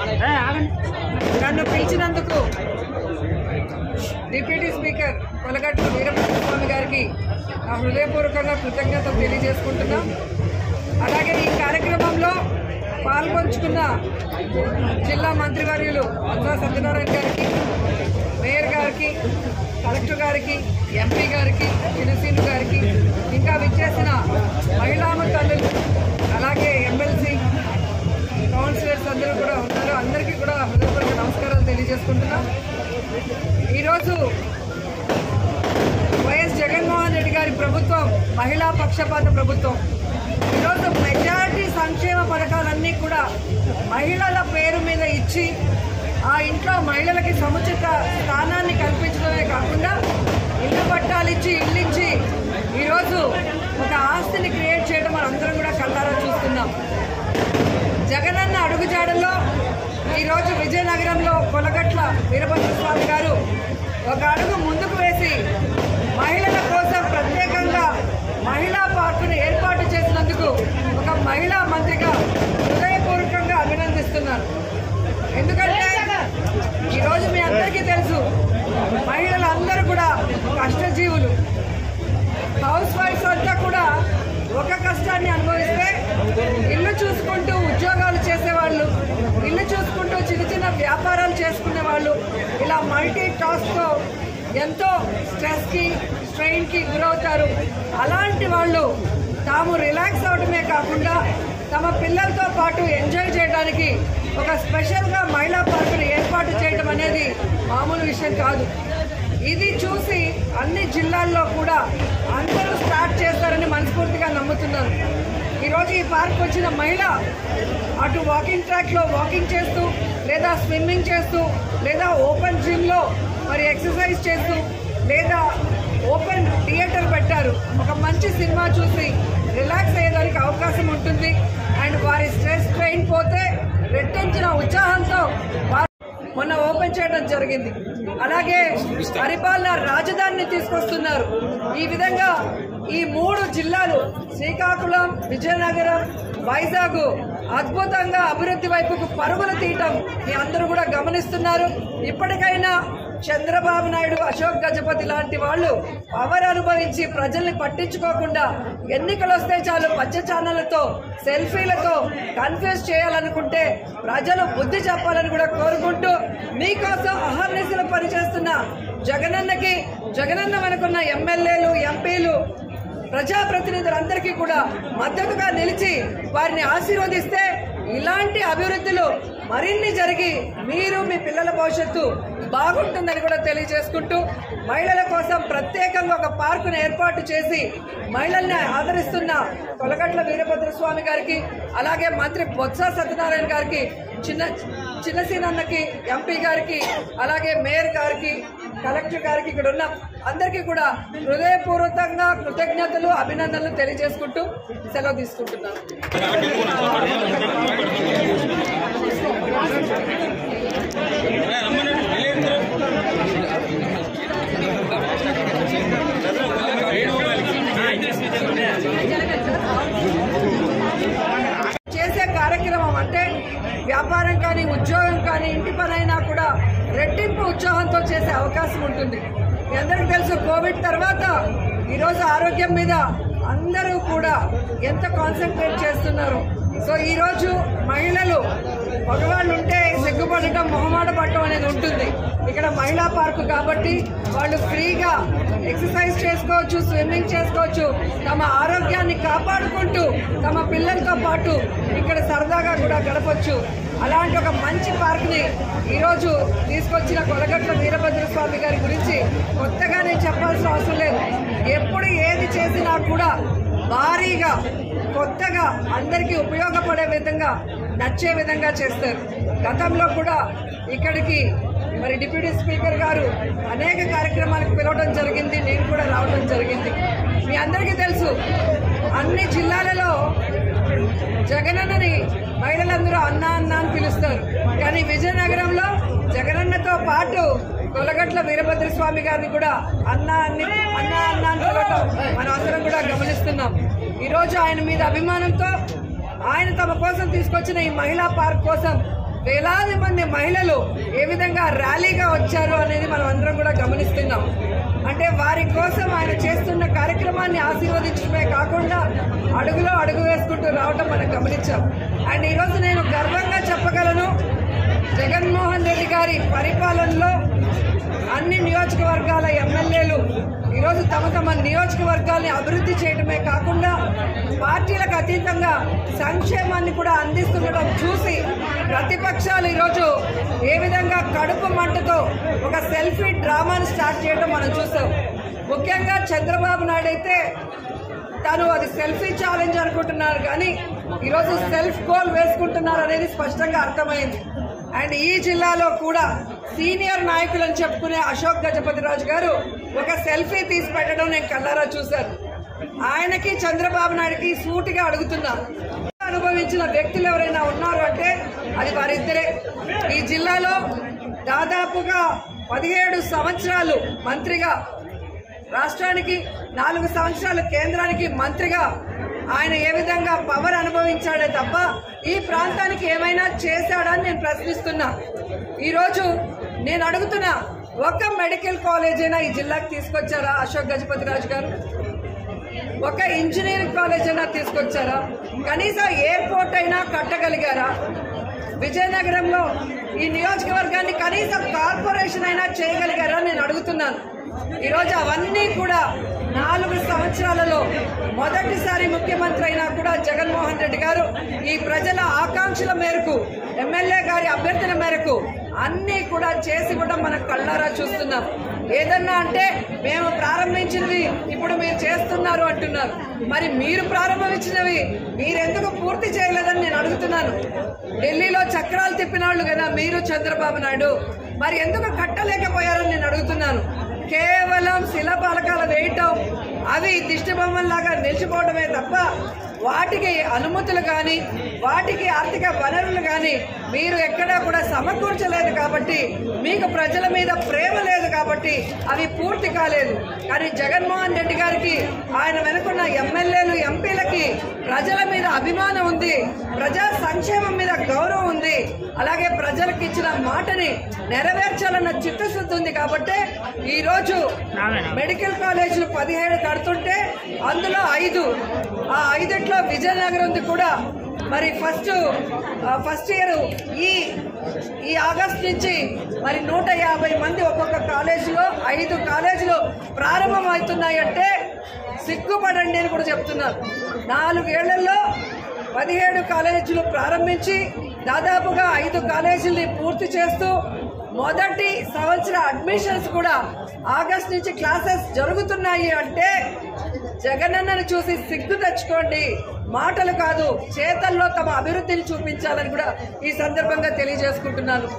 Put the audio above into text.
నన్ను పిలిచినందుకు deputy speaker Kolagatla Veerabhadra Swamy గారికి నా హృదయపూర్వకంగా కృతజ్ఞతలు తెలియజేసుకుంటున్నాం అలాగే ఈ కార్యక్రమంలో పాల్పంచుకున్న జిల్లా మంత్రివర్యులు అద్దా సత్యనారాయణ గారికి మేయర్ గారికి కలెక్టర్ గారికి ఎంపీ గారికి చిన్నసీను గారికి ఇంకా విచ్చేసిన మహిళామ తల్లులు అలాగే ఎమ్మెల్సీ కౌన్సిలర్స్ అందరూ కూడా ఉన్నారు అందరికీ కూడా హృదయపూర్వక నమస్కారాలు తెలియజేసుకుంటున్నాం ఈరోజు వైఎస్ జగన్మోహన్ రెడ్డి గారి ప్రభుత్వం మహిళా పక్షపాత ప్రభుత్వం ఈరోజు మెజారిటీ సంక్షేమ పథకాలన్నీ కూడా మహిళల పేరు మీద ఇచ్చి ఆ ఇంట్లో మహిళలకి సముచిత స్థానాన్ని కల్పించడమే కాకుండా ఇల్లు పట్టాలు ఇచ్చి ఇల్లు ఇచ్చి ఈరోజు ఒక ఆస్తిని క్రియేట్ చేయడం మనం అందరం కూడా కళ్ళారా చూస్తున్నాం జగనన్న అడుగుజాడల్లో ఈరోజు విజయనగరంలో కొలగట్ల వీరభద్ర స్వామి గారు ఒక అడుగు ముందుకు వేసి మహిళల కోసం ప్రత్యేకంగా మహిళా పార్కును ఏర్పాటు చేసినందుకు ఒక మహిళా మంత్రిగా హృదయపూర్వకంగా అభినందిస్తున్నాను ఎందుకంటే ఈరోజు మీ అందరికీ తెలుసు మహిళలందరూ కూడా కష్టజీవులు హౌస్ వైఫ్స్ అంతా కూడా ఒక కష్టాన్ని అనుభవిస్తే ఇల్లు చూసుకుంటూ ఉద్యోగాలు చేసేవాళ్ళు ఇల్లు చూసుకుంటూ చిన్న చిన్న వ్యాపారాలు చేసుకునే వాళ్ళు ఇలా మల్టీ టాస్క్తో ఎంతో స్ట్రెస్కి స్ట్రెయిన్కి గురవుతారు అలాంటి వాళ్ళు తాము రిలాక్స్ అవడమే కాకుండా తమ పిల్లలతో పాటు ఎంజాయ్ చేయడానికి ఒక స్పెషల్గా మహిళా పార్కును ఏర్పాటు చేయడం అనేది మామూలు విషయం కాదు ఇది చూసి అన్ని జిల్లాల్లో కూడా అందరూ స్టార్ట్ చేస్తారని మనస్ఫూర్తిగా నమ్ముతున్నాను ఈరోజు ఈ పార్క్ వచ్చిన మహిళ అటు వాకింగ్ ట్రాక్లో వాకింగ్ చేస్తూ లేదా స్విమ్మింగ్ చేస్తూ లేదా ఓపెన్ జిమ్లో మరి ఎక్సర్సైజ్ చేస్తూ లేదా ఓపెన్ థియేటర్ పెట్టారు ఒక మంచి సినిమా చూసి రిలాక్స్ అయ్యేదానికి అవకాశం ఉంటుంది అండ్ వారి స్ట్రెస్ ట్రైన్ పోతే రెట్టించిన ఉత్సాహంతో వారు మొన్న ఓపెన్ చేయడం జరిగింది అలాగే పరిపాలన రాజధానిని తీసుకొస్తున్నారు ఈ విధంగా ఈ మూడు జిల్లాలు శ్రీకాకుళం విజయనగరం వైజాగ్ అద్భుతంగా అభివృద్ధి వైపుకు పరుగులు తీయటం మీ అందరూ కూడా గమనిస్తున్నారు ఇప్పటికైనా చంద్రబాబు నాయుడు అశోక్ గజపతి లాంటి వాళ్ళు పవర్ అనుభవించి ప్రజల్ని పట్టించుకోకుండా ఎన్నికలు వస్తే చాలు పచ్చ ఛానళ్లతో సెల్ఫీలతో కన్ఫ్యూజ్ చేయాలనుకుంటే ప్రజలు బుద్ధి చెప్పాలని కూడా కోరుకుంటూ మీకోసం అహర్నిశలు పనిచేస్తున్న జగనన్నకి జగనన్న మనకున్న ఎమ్మెల్యేలు ఎంపీలు ప్రజాప్రతినిధులందరికీ కూడా మద్దతుగా నిలిచి వారిని ఆశీర్వదిస్తే ఇలాంటి అభివృద్ధులు మరిన్ని జరిగి మీరు మీ పిల్లల భవిష్యత్తు బాగుంటుందని కూడా తెలియజేసుకుంటూ మహిళల కోసం ప్రత్యేకంగా ఒక పార్కును ఏర్పాటు చేసి మహిళల్ని ఆదరిస్తున్న కొలగట్ల వీరభద్ర స్వామి గారికి అలాగే మంత్రి బొత్స సత్యనారాయణ గారికి చిన్న చిన్నసీనన్నకి ఎంపీ గారికి అలాగే మేయర్ గారికి కలెక్టర్ గారికి ఇక్కడ ఉన్న అందరికీ కూడా హృదయపూర్వకంగా కృతజ్ఞతలు అభినందనలు తెలియజేసుకుంటూ సెలవు తీసుకుంటున్నాను చేసే కార్యక్రమం అంటే వ్యాపారం కానీ ఉద్యోగం కానీ ఇంటి పనైనా కూడా రెట్టింపు ఉత్సాహంతో చేసే అవకాశం ఉంటుంది మీ అందరికీ తెలుసు కోవిడ్ తర్వాత ఈరోజు ఆరోగ్యం మీద అందరూ కూడా ఎంత కాన్సన్ట్రేట్ చేస్తున్నారు సో ఈరోజు మహిళలు మగవాళ్ళు ఉంటే సిగ్గుపడటం మొహమాట పడటం అనేది ఉంటుంది ఇక్కడ మహిళా పార్కు కాబట్టి వాళ్ళు ఫ్రీగా ఎక్సర్సైజ్ చేసుకోవచ్చు స్విమ్మింగ్ చేసుకోవచ్చు తమ ఆరోగ్యాన్ని కాపాడుకుంటూ తమ పిల్లలతో పాటు ఇక్కడ సరదాగా కూడా గడపచ్చు అలాంటి ఒక మంచి పార్క్ని ఈరోజు తీసుకొచ్చిన కొలగట్ల వీరభద్ర స్వామి గారి గురించి కొత్తగా నేను చెప్పాల్సిన అవసరం లేదు ఎప్పుడు ఏది చేసినా కూడా భారీగా కొత్తగా అందరికీ ఉపయోగపడే విధంగా నచ్చే విధంగా చేస్తారు గతంలో కూడా ఇక్కడికి మరి డిప్యూటీ స్పీకర్ గారు అనేక కార్యక్రమాలకు పిలవడం జరిగింది నేను కూడా రావడం జరిగింది మీ అందరికీ తెలుసు అన్ని జిల్లాలలో జగనన్నని మహిళలందరూ అన్న అన్న అని పిలుస్తారు కానీ విజయనగరంలో జగనన్నతో పాటు కొలగట్ల వీరభద్ర స్వామి గారిని కూడా అన్న అన్ని అన్న అన్న అని పిలవటం మనం అందరం కూడా గమనిస్తున్నాం ఈరోజు ఆయన మీద అభిమానంతో ఆయన తమ కోసం తీసుకొచ్చిన ఈ మహిళా పార్క్ కోసం వేలాది మంది మహిళలు ఏ విధంగా ర్యాలీగా వచ్చారు అనేది మనం అందరం కూడా గమనిస్తున్నాం అంటే వారి కోసం ఆయన చేస్తున్న కార్యక్రమాన్ని ఆశీర్వదించడమే కాకుండా అడుగులో అడుగు వేసుకుంటూ రావటం మనం గమనించాం అండ్ ఈరోజు నేను గర్వంగా చెప్పగలను జగన్మోహన్ రెడ్డి గారి పరిపాలనలో అన్ని నియోజకవర్గాల ఎమ్మెల్యేలు ఈరోజు తమ తమ నియోజకవర్గాల్ని అభివృద్ధి చేయడమే కాకుండా పార్టీలకు అతీతంగా సంక్షేమాన్ని కూడా అందిస్తుండడం చూసి ప్రతిపక్షాలు ఈరోజు ఏ విధంగా కడుపు మంటతో ఒక సెల్ఫీ డ్రామాను స్టార్ట్ చేయడం మనం చూసాం ముఖ్యంగా చంద్రబాబు నాయుడు అయితే తను అది సెల్ఫీ ఛాలెంజ్ అనుకుంటున్నారు కానీ ఈరోజు సెల్ఫ్ గోల్ వేసుకుంటున్నారు అనేది స్పష్టంగా అర్థమైంది అండ్ ఈ జిల్లాలో కూడా సీనియర్ నాయకులని చెప్పుకునే అశోక్ గజపతి రాజు గారు ఒక సెల్ఫీ తీసి పెట్టడం నేను కళ్ళారా చూశాను ఆయనకి చంద్రబాబు నాయుడుకి సూటిగా అడుగుతున్నా అనుభవించిన వ్యక్తులు ఎవరైనా ఉన్నారు అంటే అది వారిద్దరే ఈ జిల్లాలో దాదాపుగా పదిహేడు సంవత్సరాలు మంత్రిగా రాష్ట్రానికి నాలుగు సంవత్సరాలు కేంద్రానికి మంత్రిగా ఆయన ఏ విధంగా పవర్ అనుభవించాడే తప్ప ఈ ప్రాంతానికి ఏమైనా చేశాడని నేను ప్రశ్నిస్తున్నా ఈరోజు నేను అడుగుతున్నా ఒక మెడికల్ కాలేజ్ అయినా ఈ జిల్లాకు తీసుకొచ్చారా అశోక్ గజపతి రాజు గారు ఒక ఇంజనీరింగ్ కాలేజ్ అయినా తీసుకొచ్చారా కనీసం ఎయిర్పోర్ట్ అయినా కట్టగలిగారా విజయనగరంలో ఈ నియోజకవర్గాన్ని కనీసం కార్పొరేషన్ అయినా చేయగలిగారా నేను అడుగుతున్నాను ఈరోజు అవన్నీ కూడా నాలుగు సంవత్సరాలలో మొదటిసారి ముఖ్యమంత్రి అయినా కూడా జగన్మోహన్ రెడ్డి గారు ఈ ప్రజల ఆకాంక్షల మేరకు ఎమ్మెల్యే గారి అభ్యర్థన మేరకు అన్నీ కూడా చేసి కూడా మనం కళ్ళారా చూస్తున్నాం ఏదన్నా అంటే మేము ప్రారంభించినవి ఇప్పుడు మీరు చేస్తున్నారు అంటున్నారు మరి మీరు ప్రారంభించినవి మీరెందుకు పూర్తి చేయలేదని నేను అడుగుతున్నాను ఢిల్లీలో చక్రాలు తిప్పిన వాళ్ళు కదా మీరు చంద్రబాబు నాయుడు మరి ఎందుకు కట్టలేకపోయారని నేను అడుగుతున్నాను కేవలం శిలాపాలకాలు వేయటం అవి దిష్టి బొమ్మల్లాగా నిలిచిపోవడమే తప్ప వాటికి అనుమతులు కానీ వాటికి ఆర్థిక వనరులు కానీ మీరు ఎక్కడా కూడా సమకూర్చలేదు కాబట్టి మీకు ప్రజల మీద ప్రేమ లేదు కాబట్టి అవి పూర్తి కాలేదు కానీ జగన్మోహన్ రెడ్డి గారికి ఆయన వెనుకున్న ఎమ్మెల్యేలు ఎంపీలకి ప్రజల మీద అభిమానం ఉంది ప్రజా సంక్షేమం మీద గౌరవం ఉంది అలాగే ప్రజలకు ఇచ్చిన మాటని నెరవేర్చాలన్న చిత్తశుద్ధి ఉంది కాబట్టి ఈ రోజు మెడికల్ కాలేజీలు పదిహేడు కడుతుంటే అందులో ఐదు ఆ ఐదిట్లో విజయనగరంది కూడా మరి ఫస్ట్ ఆ, ఫస్ట్ ఇయర్ ఈ ఈ ఆగస్ట్ నుంచి మరి నూట యాభై మంది ఒక్కొక్క కాలేజీలో ఐదు కాలేజీలు ప్రారంభం అవుతున్నాయంటే సిగ్గుపడండి అని కూడా చెప్తున్నారు నాలుగేళ్లలో పదిహేడు కాలేజీలు ప్రారంభించి దాదాపుగా ఐదు కాలేజీల్ని పూర్తి చేస్తూ మొదటి సంవత్సర అడ్మిషన్స్ కూడా ఆగస్ట్ నుంచి క్లాసెస్ జరుగుతున్నాయి అంటే జగనన్నను చూసి సిగ్గు తెచ్చుకోండి మాటలు కాదు చేతల్లో తమ అభివృద్ధిని చూపించాలని కూడా ఈ సందర్భంగా తెలియజేసుకుంటున్నాను